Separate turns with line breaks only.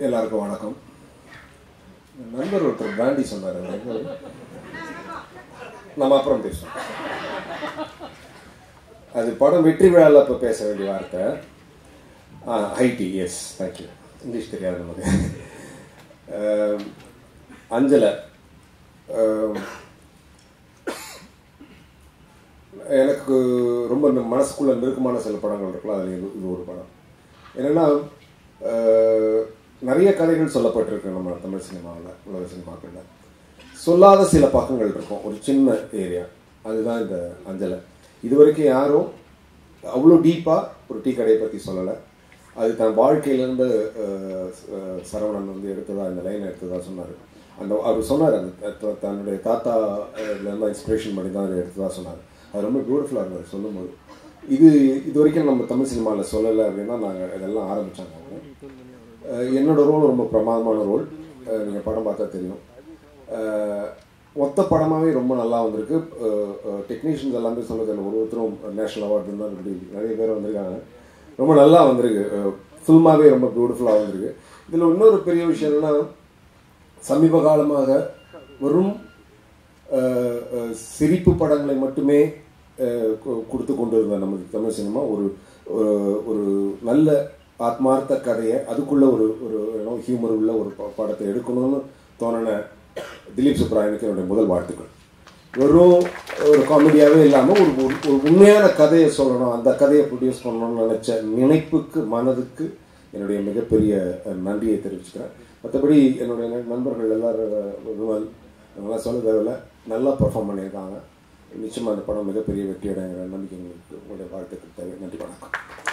எல்லாருக்கும் வணக்கம் நண்பர் ஒருத்தர் பிராண்டி சொன்னார் அவர் எங்க அவரு? நம்ம அப்புறம் பேசுவோம் அது படம் வெற்றி விழாவில் இப்போ பேச வேண்டிய வார்த்தை ஐடி எஸ் தேங்க்யூ இங்கிலீஷ் தெரியாது நமக்கு அஹ், அஞ்சலை அஹ், எனக்கு ரொம்ப இந்த மனசுக்குள்ள நெருக்கமான சில படங்கள் இருக்குல்ல அதில் இது இது ஒரு படம் என்னென்னா நிறைய கதைகள் சொல்லப்பட்டிருக்கு நம்ம தமிழ் சினிமாவில் உலக சினிமாக்களில் சொல்லாத சில பக்கங்கள் இருக்கும் ஒரு சின்ன ஏரியா அதுதான் இந்த அஞ்சலை இது வரைக்கும் யாரும் அவ்வளோ டீப்பாக ஒரு டீ கடையை பற்றி சொல்லலை அது தன் வாழ்க்கையிலேருந்து அஹ், அஹ், சரவணன் வந்து எடுத்ததா இந்த லைன் எடுத்ததா சொன்னார் அந்த அவர் சொன்னார் அந்த த- த- தன்னுடைய தாத்தா இருந்து இன்ஸ்பிரேஷன் பண்ணி தான் அதை எடுத்ததா சொன்னார் அது ரொம்ப பியூட்டிஃபுல்லாக இருந்தது சொல்லும்போது இது இது வரைக்கும் நம்ம தமிழ் சினிமாவில் சொல்லலை அப்படின்னா நாங்கள் இதெல்லாம் ஆரம்பித்தாங்க அவங்க அஹ், என்னோட ரோல் ரொம்ப பிரமாதமான ரோல் நீங்கள் படம் பார்த்தா தெரியும் அஹ், மொத்த படமாகவே ரொம்ப நல்லா வந்திருக்கு டெக்னீஷியன்ஸ் எல்லாமே சொன்னதில்ல ஒரு ஒருத்தரும் நேஷனல் அவார்டு இருந்தால் இப்படி நிறைய பேர் வந்திருக்காங்க ரொம்ப நல்லா வந்திருக்கு ஃபில்மாகவே ரொம்ப பியூட்டிஃபுல்லாக வந்திருக்கு இதில் இன்னொரு பெரிய விஷயம் என்னன்னா சமீப காலமாக வெறும் அஹ், அஹ், சிரிப்பு படங்களை மட்டுமே அஹ், கு- கொடுத்து கொண்டு இருந்த நமது தமிழ் சினிமா ஒரு ஒரு- ஒரு நல்ல ஆத்மார்த்த கதையை அதுக்குள்ள ஒரு ஒரு ஹியூமர் உள்ள ஒரு ப- படத்தை எடுக்கணும்னு தோணின திலீப் சுப்ராயனுக்கு என்னுடைய முதல் வாழ்த்துக்கள் வெறும் ஒரு காமெடியாகவே இல்லாமல் ஒரு ஒரு ஒரு உண்மையான கதையை சொல்லணும் அந்த கதையை ப்ரொடியூஸ் பண்ணணும்னு நினச்ச நினைப்புக்கு மனதுக்கு என்னுடைய மிகப்பெரிய அஹ், நன்றியை தெரிவிச்சுக்கிறேன் மற்றபடி என்னுடைய நண்- நண்பர்கள் எல்லாரும் அஹ், விமல் இவங்கெல்லாம் சொல்ல தேவையில்ல நல்லா பெர்ஃபார்ம் பண்ணியிருக்காங்க நிச்சயமாக அந்த படம் மிகப்பெரிய வெற்றியடைங்கிற நம்பிக்கை உங்களுக்கு உங்களுடைய வாழ்த்துக்கள் தேவை நன்றி வணக்கம்